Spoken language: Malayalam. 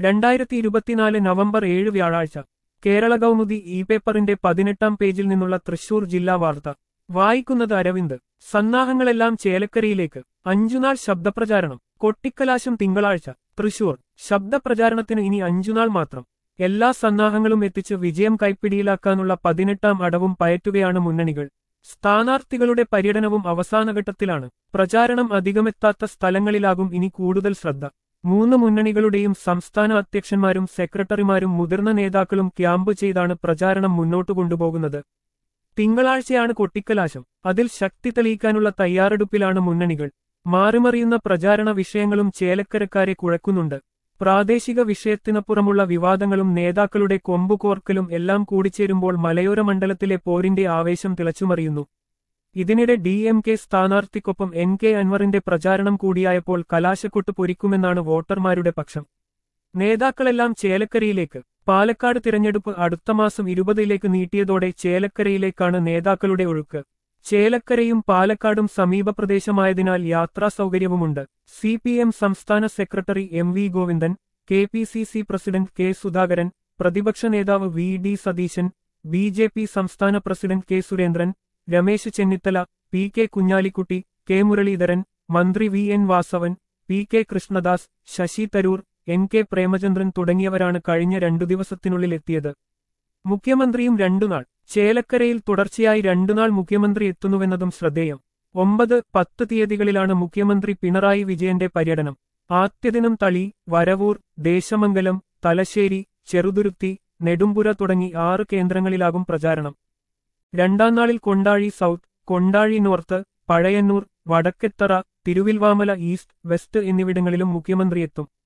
രണ്ടായിരത്തി ഇരുപത്തിനാല് നവംബർ ഏഴ് വ്യാഴാഴ്ച കേരള കൗമുദി ഇ പേപ്പറിന്റെ പതിനെട്ടാം പേജിൽ നിന്നുള്ള തൃശൂർ ജില്ലാ വാർത്ത വായിക്കുന്നത് അരവിന്ദ് സന്നാഹങ്ങളെല്ലാം ചേലക്കരയിലേക്ക് അഞ്ചുനാൾ ശബ്ദപ്രചാരണം കൊട്ടിക്കലാശം തിങ്കളാഴ്ച തൃശൂർ ശബ്ദപ്രചാരണത്തിന് ഇനി അഞ്ചുനാൾ മാത്രം എല്ലാ സന്നാഹങ്ങളും എത്തിച്ച് വിജയം കൈപ്പിടിയിലാക്കാനുള്ള പതിനെട്ടാം അടവും പയറ്റുകയാണ് മുന്നണികൾ സ്ഥാനാർത്ഥികളുടെ പര്യടനവും അവസാനഘട്ടത്തിലാണ് പ്രചാരണം അധികമെത്താത്ത സ്ഥലങ്ങളിലാകും ഇനി കൂടുതൽ ശ്രദ്ധ മൂന്ന് മുന്നണികളുടെയും സംസ്ഥാന അധ്യക്ഷന്മാരും സെക്രട്ടറിമാരും മുതിർന്ന നേതാക്കളും ക്യാമ്പ് ചെയ്താണ് പ്രചാരണം മുന്നോട്ടു കൊണ്ടുപോകുന്നത് തിങ്കളാഴ്ചയാണ് കൊട്ടിക്കലാശം അതിൽ ശക്തി തെളിയിക്കാനുള്ള തയ്യാറെടുപ്പിലാണ് മുന്നണികൾ മാറിമറിയുന്ന പ്രചാരണ വിഷയങ്ങളും ചേലക്കരക്കാരെ കുഴക്കുന്നുണ്ട് പ്രാദേശിക വിഷയത്തിനപ്പുറമുള്ള വിവാദങ്ങളും നേതാക്കളുടെ കൊമ്പുകോർക്കലും എല്ലാം കൂടിച്ചേരുമ്പോൾ മലയോര മണ്ഡലത്തിലെ പോരിന്റെ ആവേശം തിളച്ചുമറിയുന്നു ഇതിനിടെ ഡി എം കെ സ്ഥാനാർത്ഥിക്കൊപ്പം എൻ കെ അൻവറിന്റെ പ്രചാരണം കൂടിയായപ്പോൾ കലാശക്കൊട്ട് പൊരിക്കുമെന്നാണ് വോട്ടർമാരുടെ പക്ഷം നേതാക്കളെല്ലാം ചേലക്കരയിലേക്ക് പാലക്കാട് തിരഞ്ഞെടുപ്പ് അടുത്ത മാസം ഇരുപതിലേക്ക് നീട്ടിയതോടെ ചേലക്കരയിലേക്കാണ് നേതാക്കളുടെ ഒഴുക്ക് ചേലക്കരയും പാലക്കാടും സമീപ പ്രദേശമായതിനാൽ യാത്രാ സൗകര്യവുമുണ്ട് സി പി എം സംസ്ഥാന secretary M V Govindan K P C C president K Sudhakaran പ്രതിപക്ഷ നേതാവ് V D Satheesan B J P സംസ്ഥാന president K Surendran Ramesh Chennithala P K Kunhalikutty K Muraleedharan മന്ത്രി V N Vasavan P K Krishnadas Shashi Tharoor N K Premachandran തുടങ്ങിയവരാണ് കഴിഞ്ഞ രണ്ടു ദിവസത്തിനുള്ളിൽ എത്തിയത് മുഖ്യമന്ത്രിയും രണ്ടുനാൾ ചേലക്കരയിൽ തുടർച്ചയായി രണ്ടുനാൾ മുഖ്യമന്ത്രി എത്തുന്നുവെന്നതും ശ്രദ്ധേയം ഒമ്പത് പത്ത് തീയതികളിലാണ് മുഖ്യമന്ത്രി പിണറായി വിജയന്റെ പര്യടനം ആദ്യദിനം തളി വരവൂർ ദേശമംഗലം തലശ്ശേരി ചെറുതുരുത്തി നെടുമ്പുര തുടങ്ങി ആറ് കേന്ദ്രങ്ങളിലാകും പ്രചാരണം രണ്ടാം നാളിൽ Kondazhi south Kondazhi north Pazhayannur Vadakkethara Thiruvilwamala east west എന്നിവിടങ്ങളിലും മുഖ്യമന്ത്രി എത്തും